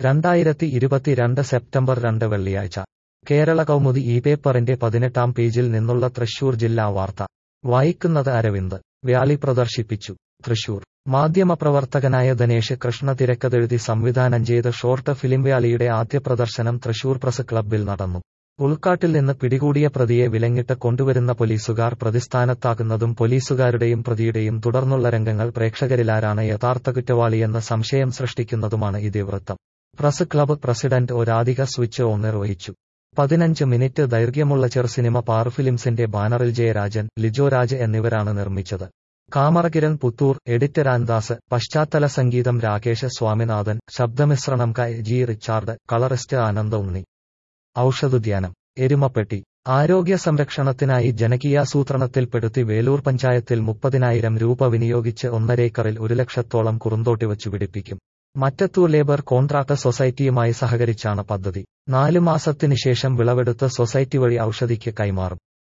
രണ്ടായിരത്തി ഇരുപത്തിരണ്ട് സെപ്റ്റംബർ രണ്ട് വെള്ളിയാഴ്ച കേരള കൗമുദി ഈ പേപ്പറിന്റെ പതിനെട്ടാം പേജിൽ നിന്നുള്ള തൃശൂർ ജില്ലാ വാർത്ത വായിക്കുന്നത് അരവിന്ദ് വ്യാളി പ്രദർശിപ്പിച്ചു തൃശൂർ മാധ്യമപ്രവർത്തകനായ ധനേഷ് കൃഷ്ണ തിരക്കഥെഴുതി സംവിധാനം ചെയ്ത ഷോർട്ട് ഫിലിം വ്യാളിയുടെ ആദ്യ പ്രദർശനം തൃശൂർ പ്രസ് ക്ലബ്ബിൽ നടന്നു ഉൾക്കാട്ടിൽ നിന്ന് പിടികൂടിയ പ്രതിയെ വിലങ്ങിട്ട് കൊണ്ടുവരുന്ന പോലീസുകാർ പ്രതിസ്ഥാനത്താകുന്നതും പോലീസുകാരുടെയും പ്രതിയുടെയും തുടർന്നുള്ള രംഗങ്ങൾ പ്രേക്ഷകരിലാരാണ് യഥാർത്ഥ കുറ്റവാളിയെന്ന സംശയം സൃഷ്ടിക്കുന്നതുമാണ് ഇതിവൃത്തം press club president O Radhika switch on നിർവഹിച്ചു പതിനഞ്ച് മിനിറ്റ് ദൈർഘ്യമുള്ള ചെറുസിനിമ പാർ ഫിലിംസിന്റെ ബാനറിൽ ജയരാജൻ ലിജോ രാജ് എന്നിവരാണ് നിർമ്മിച്ചത് കാമറകിരൺ പുത്തൂർ എഡിറ്റർ ആൻദാസ് പശ്ചാത്തല സംഗീതം രാകേഷ് സ്വാമിനാഥൻ ശബ്ദമിശ്രണം കെ ജി റിച്ചാർഡ് കളറിസ്റ്റ് ആനന്ദ ഉണ്ണി ഔഷധുദ്യാനം എരുമപ്പെട്ടി ആരോഗ്യ സംരക്ഷണത്തിനായി ജനകീയാസൂത്രണത്തിൽപ്പെടുത്തി വേലൂർ പഞ്ചായത്തിൽ മുപ്പതിനായിരം രൂപ വിനിയോഗിച്ച് ഒന്നരേക്കറിൽ ഒരു ലക്ഷത്തോളം കുറുന്തോട്ടി വച്ചു പിടിപ്പിക്കും മറ്റത്തൂർ ലേബർ കോൺട്രാക്ട് സൊസൈറ്റിയുമായി സഹകരിച്ചാണ് പദ്ധതി നാലു മാസത്തിനു ശേഷം വിളവെടുത്ത് സൊസൈറ്റി വഴി ഔഷധിക്ക് കൈമാറും